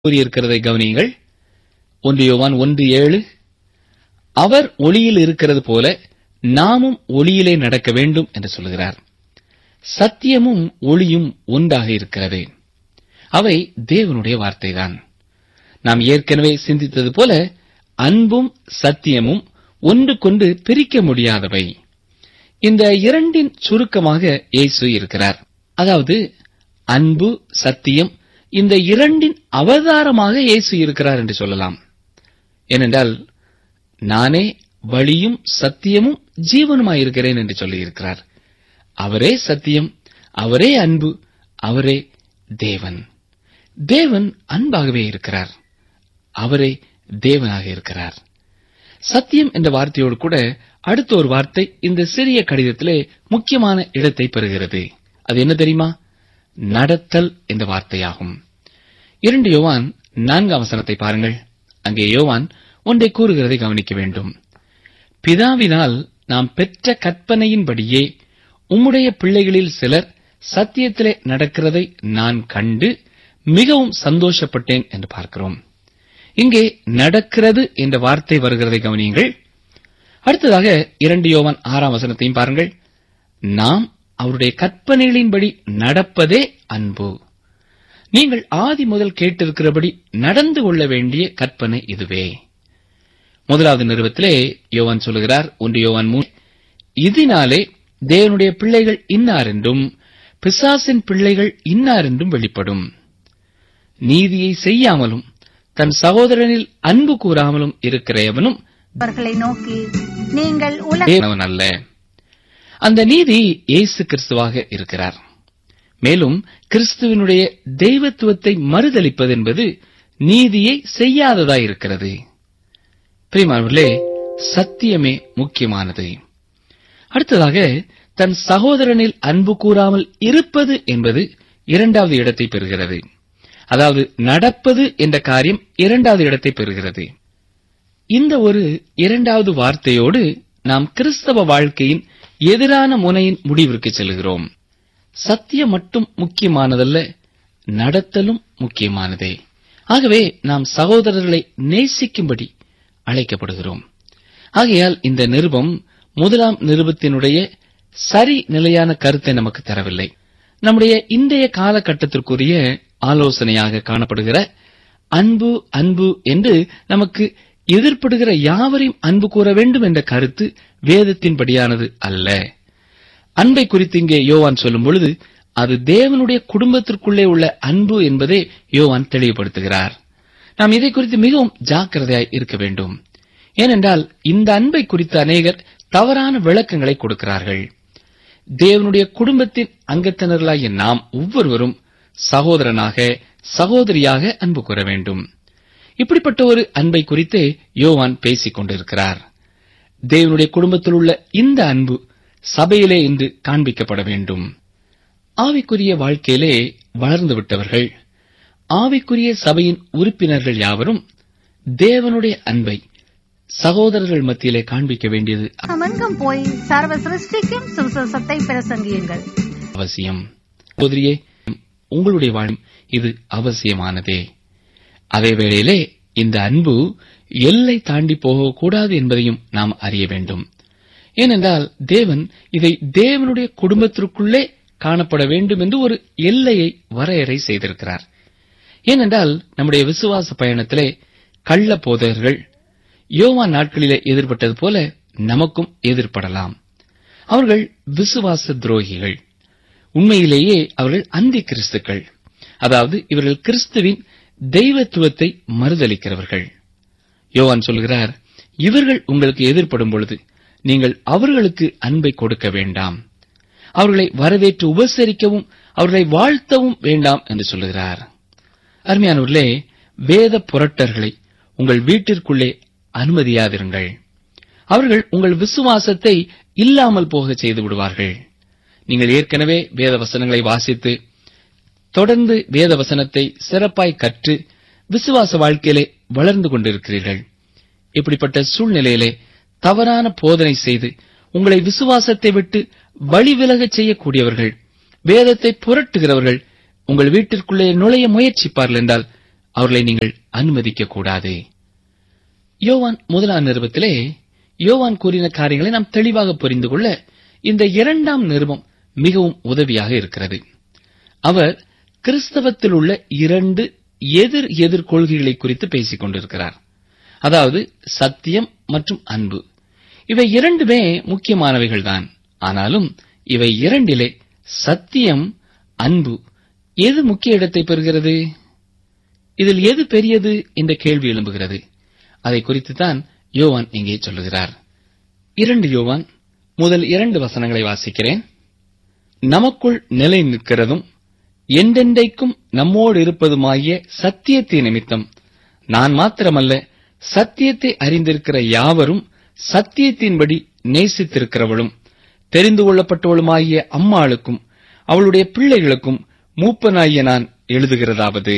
கூறியிருக்கிறதை கவனியுங்கள் ஒன்று யோவான் ஒன்று ஏழு அவர் ஒளியில் இருக்கிறது போல நாமும் ஒளியிலே நடக்க வேண்டும் என்று சொல்கிறார் சத்தியமும் ஒளியும் ஒன்றாக இருக்கிறது அவை தேவனுடைய வார்த்தைதான் நாம் ஏற்கனவே சிந்தித்தது போல அன்பும் சத்தியமும் ஒன்றுக்கொன்று பிரிக்க முடியாதவை இந்த இரண்டின் சுருக்கமாக இயேசு இருக்கிறார் அதாவது அன்பு சத்தியம் இந்த இரண்டின் அவதாரமாக இயேசு இருக்கிறார் என்று சொல்லலாம் ஏனென்றால் நானே வழியும் சத்தியமும் ஜீவனுமாயிருக்கிறேன் என்று சொல்லியிருக்கிறார் அவரே சத்தியம் அவரே அன்பு அவரே தேவன் தேவன் அன்பாகவே இருக்கிறார் அவரே தேவனாக இருக்கிறார் சத்தியம் என்ற வார்த்தையோடு கூட அடுத்த ஒரு வார்த்தை இந்த சிறிய கடிதத்திலே முக்கியமான இடத்தை பெறுகிறது அது என்ன தெரியுமா நடத்தல் என்ற வார்த்தையாகும் இரண்டு யோவான் நான்காம் வசனத்தை பாருங்கள் அங்கே யோவான் ஒன்றை கூறுகிறதை கவனிக்க வேண்டும் பிதாவினால் நாம் பெற்ற கற்பனையின்படியே உம்முடைய பிள்ளைகளில் சிலர் சத்தியத்திலே நடக்கிறதை நான் கண்டு மிகவும் சந்தோஷப்பட்டேன் என்று பார்க்கிறோம் இங்கே நடக்கிறது என்ற வார்த்தை வருகிறதை கவனியுங்கள் அடுத்ததாக இரண்டு யோவான் ஆறாம் வசனத்தையும் பாருங்கள் நாம் அவருடைய கற்பனைகளின்படி நடப்பதே அன்பு நீங்கள் ஆதி முதல் கேட்டிருக்கிறபடி நடந்து கொள்ள வேண்டிய கற்பனை இதுவே முதலாவது நிறுவத்திலே யோவான் சொல்லுகிறார் ஒன்று யோவான் மூ இதனாலே தேவனுடைய பிள்ளைகள் இன்னார் என்றும் பிசாசின் பிள்ளைகள் இன்னார் என்றும் வெளிப்படும் நீதியை செய்யாமலும் தன் சகோதரனில் அன்பு கூறாமலும் இருக்கிற எவனும் அவர்களை நோக்கி நீங்கள் உலக தேவனவன் அல்ல அந்த நீதி இயேசு கிறிஸ்துவாக இருக்கிறார் மேலும் கிறிஸ்துவினுடைய தெய்வத்துவத்தை மறுதலிப்பது என்பது நீதியை செய்யாததாயிருக்கிறது பிரியமானவர்களே சத்தியமே முக்கியமானது அடுத்ததாக தன் சகோதரனில் அன்பு கூறாமல் இருப்பது என்பது இரண்டாவது இடத்தை பெறுகிறது அதாவது நடப்பது என்ற காரியம் இரண்டாவது இடத்தை பெறுகிறது இந்த ஒரு இரண்டாவது வார்த்தையோடு நாம் கிறிஸ்தவ வாழ்க்கையின் எதிரான முனையின் முடிவிற்கு செல்கிறோம் சத்தியம் மட்டும் முக்கியமானதல்ல நடத்தலும் முக்கியமானதே ஆகவே நாம் சகோதரர்களை நேசிக்கும்படி அழைக்கப்படுகிறோம் ஆகையால் இந்த நிருபம் முதலாம் நிருபத்தினுடைய சரி நிலையான கருத்தை நமக்கு தரவில்லை நம்முடைய இன்றைய காலகட்டத்திற்குரிய ஆலோசனையாக காணப்படுகிற அன்பு அன்பு என்று நமக்கு எதிர்ப்படுகிற யாவரையும் அன்பு கூற வேண்டும் என்ற கருத்து வேதத்தின்படியானது அல்ல அன்பை குறித்து இங்கே யோவான் சொல்லும் பொழுது அது தேவனுடைய குடும்பத்திற்குள்ளே உள்ள அன்பு என்பதை யோவான் தெளிவுபடுத்துகிறார் நாம் இதை குறித்து மிகவும் ஜாக்கிரதையாய் இருக்க வேண்டும் ஏனென்றால் இந்த அன்பை குறித்து அநேகர் தவறான விளக்கங்களை கொடுக்கிறார்கள் தேவனுடைய குடும்பத்தின் அங்கத்தினர்களாகிய நாம் ஒவ்வொருவரும் சகோதரனாக சகோதரியாக அன்பு கூற வேண்டும் இப்படிப்பட்ட ஒரு அன்பை குறித்தே யோவான் பேசிக் கொண்டிருக்கிறார் தேவனுடைய குடும்பத்தில் உள்ள இந்த அன்பு சபையிலே இன்று காண்பிக்கப்பட வேண்டும் ஆவிக்குரிய வாழ்க்கையிலே வளர்ந்து விட்டவர்கள் ஆவிக்குரிய சபையின் உறுப்பினர்கள் யாவரும் தேவனுடைய அன்பை சகோதரர்கள் மத்தியிலே காண்பிக்க வேண்டியது எங்கும் போய் சர்வ சிருஷ்டிக்கும் சுவிசேஷத்தை பிரசங்கியுங்கள் அவசியம் சகோதரியே உங்களுடைய வாழும் இது அவசியமானதே அதே வேளையிலே இந்த அன்பு எல்லை தாண்டி போகக்கூடாது என்பதையும் நாம் அறிய வேண்டும் ஏனென்றால் தேவன் இதை தேவனுடைய குடும்பத்திற்குள்ளே காணப்பட வேண்டும் என்று ஒரு எல்லையை வரையறை செய்திருக்கிறார் ஏனென்றால் நம்முடைய விசுவாச பயணத்திலே கள்ள போதகர்கள் யோவா நாட்களிலே எதிர்பட்டது போல நமக்கும் எதிர்படலாம் அவர்கள் விசுவாச துரோகிகள் உண்மையிலேயே அவர்கள் அந்தி கிறிஸ்துக்கள் அதாவது இவர்கள் கிறிஸ்துவின் தெய்வத்துவத்தை மறுதளிக்கிறவர்கள் யோவான் சொல்கிறார் இவர்கள் உங்களுக்கு எதிர்ப்படும் பொழுது நீங்கள் அவர்களுக்கு அன்பை கொடுக்க வேண்டாம் அவர்களை வரவேற்று உபசரிக்கவும் அவர்களை வாழ்த்தவும் வேண்டாம் என்று சொல்லுகிறார் அருமையானவர்களே வேத புரட்டர்களை உங்கள் வீட்டிற்குள்ளே அனுமதியாதிருங்கள் அவர்கள் உங்கள் விசுவாசத்தை இல்லாமல் போக செய்து விடுவார்கள் நீங்கள் ஏற்கனவே வேத வசனங்களை வாசித்து தொடர்ந்து வேத வசனத்தை சிறப்பாய் கற்று விசுவாச வாழ்க்கையிலே வளர்ந்து கொண்டிருக்கிறீர்கள் இப்படிப்பட்ட சூழ்நிலையிலே தவறான போதனை செய்து உங்களை விசுவாசத்தை விட்டு வழிவிலகச் செய்யக்கூடியவர்கள் வேதத்தை புரட்டுகிறவர்கள் உங்கள் வீட்டிற்குள்ளே நுழைய முயற்சிப்பார்கள் என்றால் அவர்களை நீங்கள் அனுமதிக்க கூடாது யோவான் முதலாம் நிருபத்திலே யோவான் கூறின காரியங்களை நாம் தெளிவாக புரிந்து கொள்ள இந்த இரண்டாம் நிருபம் மிகவும் உதவியாக இருக்கிறது அவர் கிறிஸ்தவத்தில் உள்ள இரண்டு எதிர் எதிர் கொள்கைகளை குறித்து பேசிக் கொண்டிருக்கிறார் அதாவது சத்தியம் மற்றும் அன்பு இவை இரண்டுமே முக்கியமானவைகள்தான் ஆனாலும் இவை இரண்டிலே சத்தியம் அன்பு எது முக்கிய இடத்தை பெறுகிறது இதில் எது பெரியது என்ற கேள்வி எழும்புகிறது அதை குறித்து தான் யோவான் இங்கே சொல்லுகிறார் இரண்டு யோவான் முதல் இரண்டு வசனங்களை வாசிக்கிறேன் நமக்குள் நிலை நிற்கிறதும் என்றென்றைக்கும் நம்மோடு இருப்பதுமாகிய சத்தியத்தின் நிமித்தம் நான் மாத்திரமல்ல சத்தியத்தை அறிந்திருக்கிற யாவரும் சத்தியத்தின்படி நேசித்திருக்கிறவளும் தெரிந்து கொள்ளப்பட்டவளுமாகிய அம்மாளுக்கும் அவளுடைய பிள்ளைகளுக்கும் மூப்பனாகிய நான் எழுதுகிறதாவது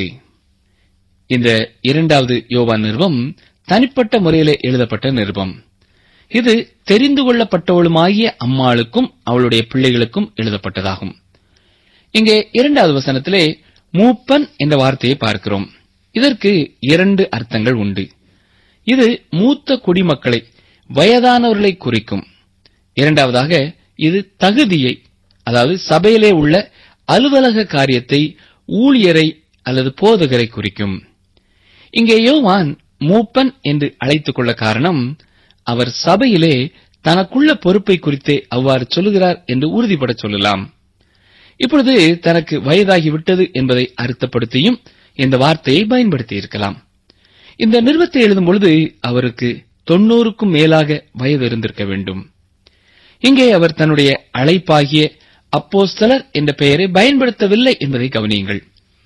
இந்த இரண்டாவது யோவான் நிருபம் தனிப்பட்ட முறையிலே எழுதப்பட்ட நிருபம் இது தெரிந்து கொள்ளப்பட்டவளுமாகிய அம்மாளுக்கும் அவளுடைய பிள்ளைகளுக்கும் எழுதப்பட்டதாகும் இங்கே இரண்டாவது வசனத்திலே மூப்பன் என்ற வார்த்தையை பார்க்கிறோம் இதற்கு இரண்டு அர்த்தங்கள் உண்டு இது மூத்த குடிமக்களை வயதானவர்களை குறிக்கும் இரண்டாவதாக இது தகுதியை அதாவது சபையிலே உள்ள அலுவலக காரியத்தை ஊழியரை அல்லது போதகரை குறிக்கும் இங்கே யோவான் மூப்பன் என்று அழைத்துக் கொள்ள காரணம் அவர் சபையிலே தனக்குள்ள பொறுப்பை குறித்தே அவ்வாறு சொல்லுகிறார் என்று உறுதிபட சொல்லலாம் இப்பொழுது தனக்கு வயதாகிவிட்டது என்பதை அர்த்தப்படுத்தியும் இந்த வார்த்தையை பயன்படுத்தி இருக்கலாம் இந்த நிறுவத்தை எழுதும் பொழுது அவருக்கு தொண்ணூறுக்கும் மேலாக வயது இருந்திருக்க வேண்டும் இங்கே அவர் தன்னுடைய அழைப்பாகிய அப்போஸ்தலர் என்ற பெயரை பயன்படுத்தவில்லை என்பதை கவனியுங்கள்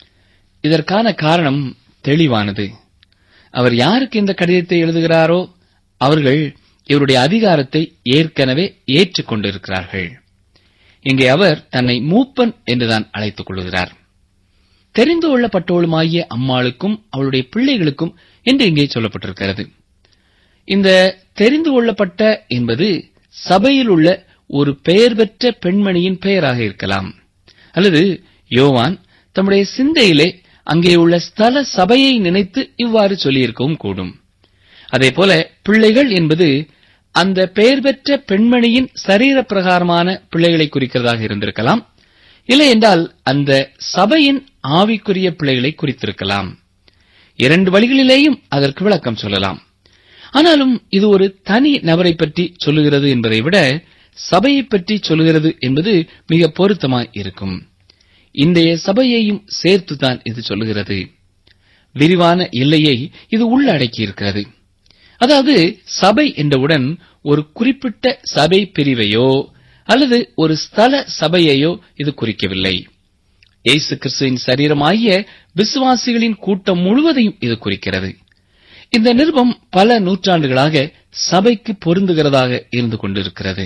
இதற்கான காரணம் தெளிவானது அவர் யாருக்கு இந்த கடிதத்தை எழுதுகிறாரோ அவர்கள் இவருடைய அதிகாரத்தை ஏற்கனவே ஏற்றுக் கொண்டிருக்கிறார்கள் இங்கே அவர் தன்னை மூப்பன் என்றுதான் அழைத்துக் கொள்கிறார் தெரிந்து கொள்ளப்பட்டவளுமாகிய அம்மாளுக்கும் அவளுடைய பிள்ளைகளுக்கும் என்று இங்கே சொல்லப்பட்டிருக்கிறது இந்த தெரிந்து கொள்ளப்பட்ட என்பது சபையில் உள்ள ஒரு பெயர் பெற்ற பெண்மணியின் பெயராக இருக்கலாம் அல்லது யோவான் தம்முடைய சிந்தையிலே அங்கே உள்ள ஸ்தல சபையை நினைத்து இவ்வாறு சொல்லியிருக்கவும் கூடும் அதேபோல பிள்ளைகள் என்பது அந்த பெயர் பெற்ற பெண்மணியின் சரீர பிரகாரமான பிள்ளைகளை குறிக்கிறதாக இருந்திருக்கலாம் இல்லை என்றால் அந்த சபையின் ஆவிக்குரிய பிள்ளைகளை குறித்திருக்கலாம் இரண்டு வழிகளிலேயும் அதற்கு விளக்கம் சொல்லலாம் ஆனாலும் இது ஒரு தனி நபரை பற்றி சொல்லுகிறது என்பதை விட சபையை பற்றி சொல்லுகிறது என்பது மிக பொருத்தமாய் இருக்கும் இன்றைய சபையையும் சேர்த்துதான் இது சொல்லுகிறது விரிவான எல்லையை இது உள்ளடக்கி இருக்கிறது அதாவது சபை என்றவுடன் ஒரு குறிப்பிட்ட சபை பிரிவையோ அல்லது ஒரு ஸ்தல சபையையோ இது குறிக்கவில்லை இயேசு கிறிஸ்துவின் சரீரமாகிய விசுவாசிகளின் கூட்டம் முழுவதையும் இது குறிக்கிறது இந்த நிருபம் பல நூற்றாண்டுகளாக சபைக்கு பொருந்துகிறதாக இருந்து கொண்டிருக்கிறது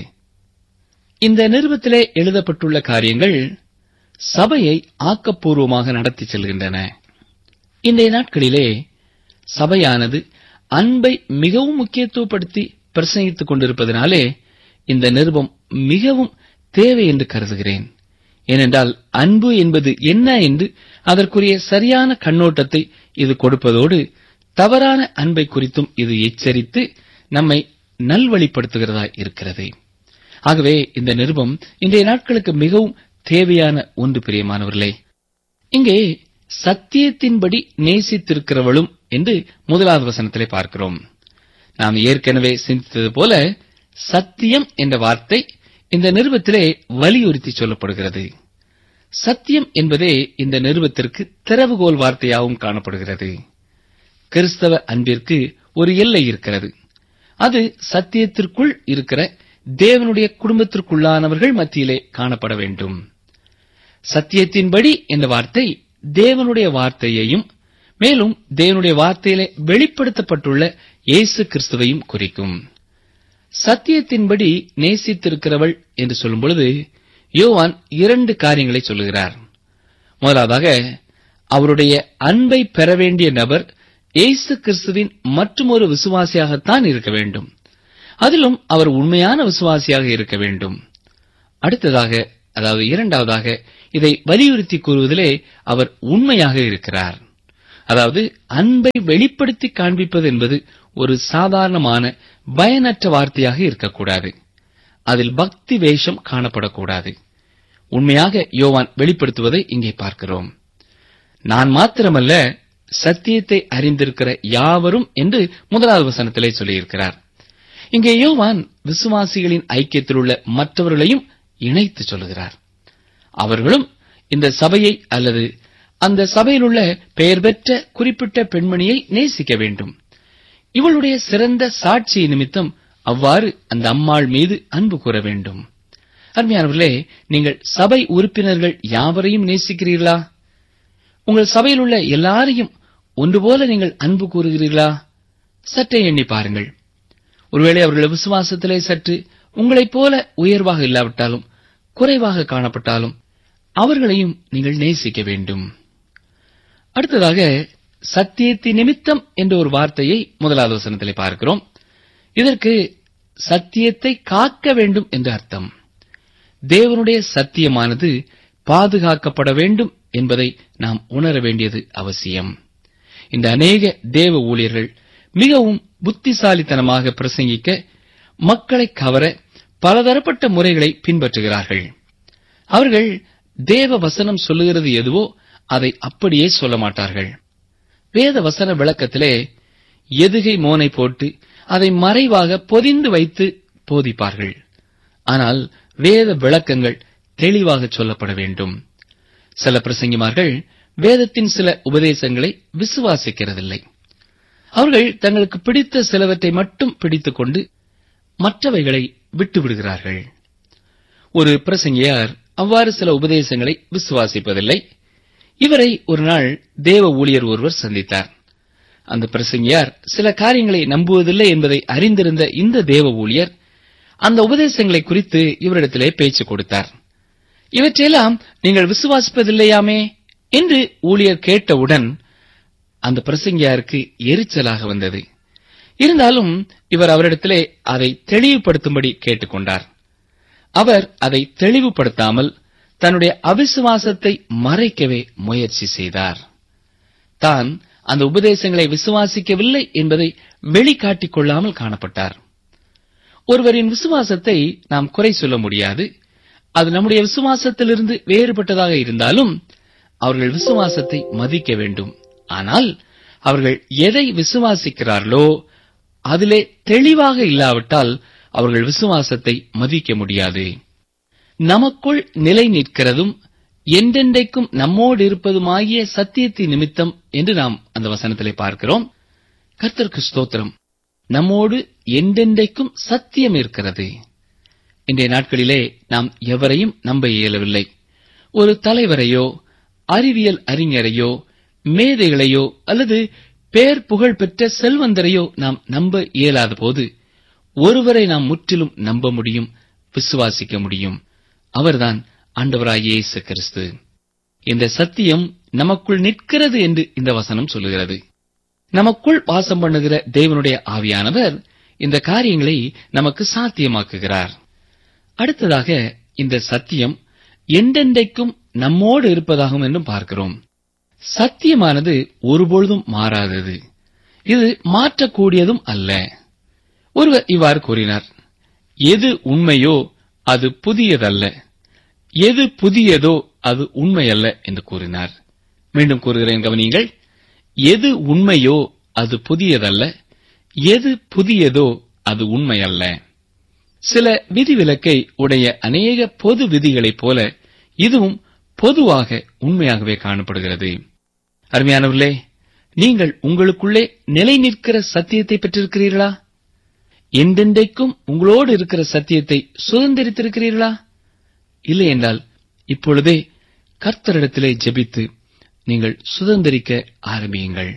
இந்த நிருபத்திலே எழுதப்பட்டுள்ள காரியங்கள் சபையை ஆக்கப்பூர்வமாக நடத்தி செல்கின்றன இன்றைய நாட்களிலே சபையானது அன்பை மிகவும் முக்கியத்துவப்படுத்தி பிரசங்கித்துக் கொண்டிருப்பதனாலே இந்த நிருபம் மிகவும் தேவை என்று கருதுகிறேன் ஏனென்றால் அன்பு என்பது என்ன என்று அதற்குரிய சரியான கண்ணோட்டத்தை இது கொடுப்பதோடு தவறான அன்பை குறித்தும் இது எச்சரித்து நம்மை நல்வழிப்படுத்துகிறதா இருக்கிறது ஆகவே இந்த நிருபம் இன்றைய நாட்களுக்கு மிகவும் தேவையான ஒன்று பிரியமானவர்களே இங்கே சத்தியத்தின்படி நேசித்திருக்கிறவளும் என்று முதலாவது வசனத்திலே பார்க்கிறோம் நாம் ஏற்கனவே சிந்தித்தது போல சத்தியம் என்ற வார்த்தை இந்த நிருபத்திலே வலியுறுத்தி சொல்லப்படுகிறது சத்தியம் என்பதே இந்த நிருபத்திற்கு திறவுகோல் வார்த்தையாகவும் காணப்படுகிறது கிறிஸ்தவ அன்பிற்கு ஒரு எல்லை இருக்கிறது அது சத்தியத்திற்குள் இருக்கிற தேவனுடைய குடும்பத்திற்குள்ளானவர்கள் மத்தியிலே காணப்பட வேண்டும் சத்தியத்தின்படி என்ற வார்த்தை தேவனுடைய வார்த்தையையும் மேலும் தேவனுடைய வார்த்தையிலே வெளிப்படுத்தப்பட்டுள்ள இயேசு கிறிஸ்துவையும் குறிக்கும் சத்தியத்தின்படி நேசித்திருக்கிறவள் என்று சொல்லும் பொழுது யோவான் இரண்டு காரியங்களை சொல்லுகிறார் முதலாவதாக அவருடைய அன்பை பெற வேண்டிய நபர் இயேசு கிறிஸ்துவின் மற்றுமொரு விசுவாசியாகத்தான் இருக்க வேண்டும் அதிலும் அவர் உண்மையான விசுவாசியாக இருக்க வேண்டும் அடுத்ததாக அதாவது இரண்டாவதாக இதை வலியுறுத்தி கூறுவதிலே அவர் உண்மையாக இருக்கிறார் அதாவது அன்பை வெளிப்படுத்தி காண்பிப்பது என்பது ஒரு சாதாரணமான பயனற்ற வார்த்தையாக இருக்கக்கூடாது அதில் பக்தி வேஷம் காணப்படக்கூடாது உண்மையாக யோவான் வெளிப்படுத்துவதை இங்கே பார்க்கிறோம் நான் மாத்திரமல்ல சத்தியத்தை அறிந்திருக்கிற யாவரும் என்று முதலாவது வசனத்திலே சொல்லியிருக்கிறார் இங்கே யோவான் விசுவாசிகளின் ஐக்கியத்தில் உள்ள மற்றவர்களையும் இணைத்து சொல்லுகிறார் அவர்களும் இந்த சபையை அல்லது அந்த சபையில் உள்ள பெயர் பெற்ற குறிப்பிட்ட பெண்மணியை நேசிக்க வேண்டும் இவளுடைய சிறந்த சாட்சி நிமித்தம் அவ்வாறு அந்த அம்மாள் மீது அன்பு கூற வேண்டும் அருமையானவர்களே நீங்கள் சபை உறுப்பினர்கள் யாவரையும் நேசிக்கிறீர்களா உங்கள் சபையில் உள்ள எல்லாரையும் ஒன்று போல நீங்கள் அன்பு கூறுகிறீர்களா சற்றே எண்ணி பாருங்கள் ஒருவேளை அவர்கள் விசுவாசத்திலே சற்று உங்களைப் போல உயர்வாக இல்லாவிட்டாலும் குறைவாக காணப்பட்டாலும் அவர்களையும் நீங்கள் நேசிக்க வேண்டும் அடுத்ததாக சத்தியத்தின் நிமித்தம் என்ற ஒரு வார்த்தையை முதலாவது வசனத்திலே பார்க்கிறோம் இதற்கு சத்தியத்தை காக்க வேண்டும் என்று அர்த்தம் தேவனுடைய சத்தியமானது பாதுகாக்கப்பட வேண்டும் என்பதை நாம் உணர வேண்டியது அவசியம் இந்த அநேக தேவ ஊழியர்கள் மிகவும் புத்திசாலித்தனமாக பிரசங்கிக்க மக்களை கவர பலதரப்பட்ட முறைகளை பின்பற்றுகிறார்கள் அவர்கள் தேவ வசனம் சொல்லுகிறது எதுவோ அதை அப்படியே சொல்ல மாட்டார்கள் வேத வசன விளக்கத்திலே எதுகை மோனை போட்டு அதை மறைவாக பொதிந்து வைத்து போதிப்பார்கள் ஆனால் வேத விளக்கங்கள் தெளிவாக சொல்லப்பட வேண்டும் சில பிரசங்கிமார்கள் வேதத்தின் சில உபதேசங்களை விசுவாசிக்கிறதில்லை அவர்கள் தங்களுக்கு பிடித்த சிலவற்றை மட்டும் பிடித்துக் கொண்டு மற்றவைகளை விட்டுவிடுகிறார்கள் ஒரு பிரசங்கியார் அவ்வாறு சில உபதேசங்களை விசுவாசிப்பதில்லை இவரை ஒரு நாள் தேவ ஊழியர் ஒருவர் சந்தித்தார் அந்த பிரசங்கியார் சில காரியங்களை நம்புவதில்லை என்பதை அறிந்திருந்த இந்த தேவ ஊழியர் அந்த உபதேசங்களை குறித்து இவரிடத்திலே பேச்சு கொடுத்தார் இவற்றையெல்லாம் நீங்கள் விசுவாசிப்பதில்லையாமே என்று ஊழியர் கேட்டவுடன் அந்த பிரசங்கியாருக்கு எரிச்சலாக வந்தது இருந்தாலும் இவர் அவரிடத்திலே அதை தெளிவுபடுத்தும்படி கேட்டுக்கொண்டார் அவர் அதை தெளிவுபடுத்தாமல் தன்னுடைய அவிசுவாசத்தை மறைக்கவே முயற்சி செய்தார் தான் அந்த உபதேசங்களை விசுவாசிக்கவில்லை என்பதை வெளிக்காட்டிக் கொள்ளாமல் காணப்பட்டார் ஒருவரின் விசுவாசத்தை நாம் குறை சொல்ல முடியாது அது நம்முடைய விசுவாசத்திலிருந்து வேறுபட்டதாக இருந்தாலும் அவர்கள் விசுவாசத்தை மதிக்க வேண்டும் ஆனால் அவர்கள் எதை விசுவாசிக்கிறார்களோ அதிலே தெளிவாக இல்லாவிட்டால் அவர்கள் விசுவாசத்தை மதிக்க முடியாது நமக்குள் நிலை நிற்கிறதும் என்றென்றைக்கும் நம்மோடு இருப்பதுமாகிய சத்தியத்தின் நிமித்தம் என்று நாம் அந்த வசனத்திலே பார்க்கிறோம் கர்த்தருக்கு ஸ்தோத்திரம் நம்மோடு என்றென்றைக்கும் சத்தியம் இருக்கிறது இன்றைய நாட்களிலே நாம் எவரையும் நம்ப இயலவில்லை ஒரு தலைவரையோ அறிவியல் அறிஞரையோ மேதைகளையோ அல்லது பேர் புகழ் பெற்ற செல்வந்தரையோ நாம் நம்ப இயலாத போது ஒருவரை நாம் முற்றிலும் நம்ப முடியும் விசுவாசிக்க முடியும் அவர்தான் ஆண்டவராகிய இயேசு கிறிஸ்து இந்த சத்தியம் நமக்குள் நிற்கிறது என்று இந்த வசனம் சொல்லுகிறது நமக்குள் வாசம் பண்ணுகிற தேவனுடைய ஆவியானவர் இந்த காரியங்களை நமக்கு சாத்தியமாக்குகிறார் அடுத்ததாக இந்த சத்தியம் என்றென்றைக்கும் நம்மோடு இருப்பதாகும் என்றும் பார்க்கிறோம் சத்தியமானது ஒருபொழுதும் மாறாதது இது மாற்றக்கூடியதும் அல்ல ஒருவர் இவ்வாறு கூறினார் எது உண்மையோ அது புதியதல்ல எது புதியதோ அது உண்மையல்ல என்று கூறினார் மீண்டும் கூறுகிறேன் கவனியுங்கள் எது உண்மையோ அது புதியதல்ல எது புதியதோ அது உண்மையல்ல சில விதிவிலக்கை உடைய அநேக பொது விதிகளைப் போல இதுவும் பொதுவாக உண்மையாகவே காணப்படுகிறது அருமையானவர்களே நீங்கள் உங்களுக்குள்ளே நிலை நிற்கிற சத்தியத்தை பெற்றிருக்கிறீர்களா என்றென்றைக்கும் உங்களோடு இருக்கிற சத்தியத்தை சுதந்திரித்திருக்கிறீர்களா இல்லை என்றால் இப்பொழுதே கர்த்தரிடத்திலே ஜெபித்து நீங்கள் சுதந்திரிக்க ஆரம்பியுங்கள்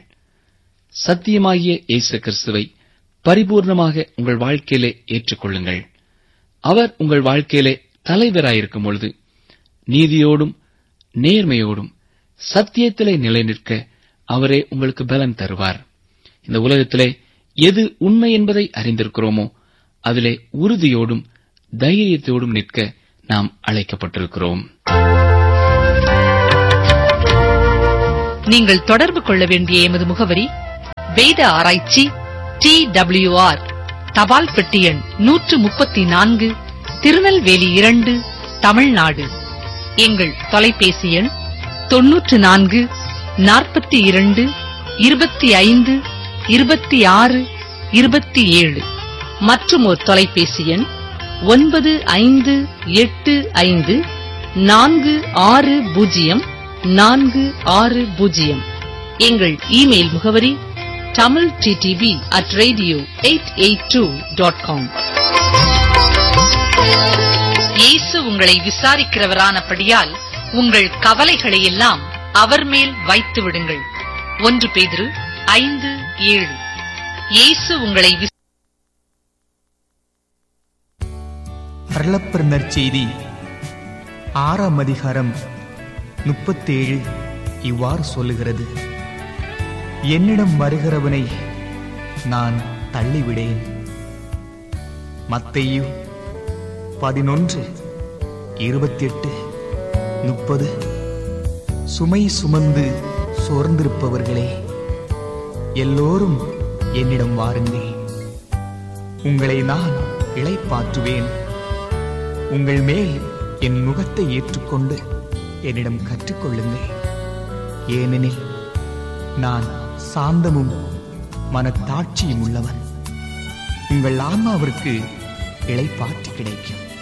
சத்தியமாகிய இயேசு கிறிஸ்துவை பரிபூர்ணமாக உங்கள் வாழ்க்கையிலே ஏற்றுக்கொள்ளுங்கள் அவர் உங்கள் வாழ்க்கையிலே தலைவராயிருக்கும் பொழுது நீதியோடும் நேர்மையோடும் சத்தியத்திலே நிலை நிற்க அவரே உங்களுக்கு பலன் தருவார் இந்த உலகத்திலே எது உண்மை என்பதை அறிந்திருக்கிறோமோ அதிலே உறுதியோடும் தைரியத்தோடும் நிற்க நாம் அழைக்கப்பட்டிருக்கிறோம் நீங்கள் தொடர்பு கொள்ள வேண்டிய எமது முகவரி வேத ஆராய்ச்சி டி ஆர் தபால் பெட்டி எண் நூற்று முப்பத்தி நான்கு திருநெல்வேலி இரண்டு தமிழ்நாடு எங்கள் தொலைபேசி எண் தொன்னூற்று நான்கு நாற்பத்தி இரண்டு இருபத்தி ஐந்து இருபத்தி ஆறு இருபத்தி ஏழு மற்றும் ஒரு தொலைபேசி எண் ஒன்பது ஐந்து எட்டு ஐந்து நான்கு ஆறு பூஜ்ஜியம் நான்கு ஆறு பூஜ்ஜியம் எங்கள் இமெயில் முகவரி Tamil DTV at radio eight eight two dot com இயேசு உங்களை விசாரிக்கிறவரானபடியால் உங்கள் கவலைகளை எல்லாம் அவர் மேல் வைத்து விடுங்கள் ஒன்று பேதுரு ஐந்து ஏழு இயேசு உங்களை விசா- அருளப்பர் நற்செய்தி ஆறாம் அதிகாரம் முப்பத்தேழு இவ்வாறு சொல்லுகிறது என்னிடம் வருகிறவனை நான் தள்ளிவிடேன் மத்தையு பதினொன்று இருபத்தெட்டு முப்பது சுமை சுமந்து சோர்ந்திருப்பவர்களே எல்லோரும் என்னிடம் வாருங்கள் உங்களை நான் இளைப்பாற்றுவேன் உங்கள் மேல் என் முகத்தை ஏற்றுக்கொண்டு என்னிடம் கற்றுக்கொள்ளுங்கள் ஏனெனில் நான் சாந்தமும் மனத்தாட்சியும் உள்ளவன் உங்கள் ஆன்மாவிற்கு இளைப்பாற்றி கிடைக்கும்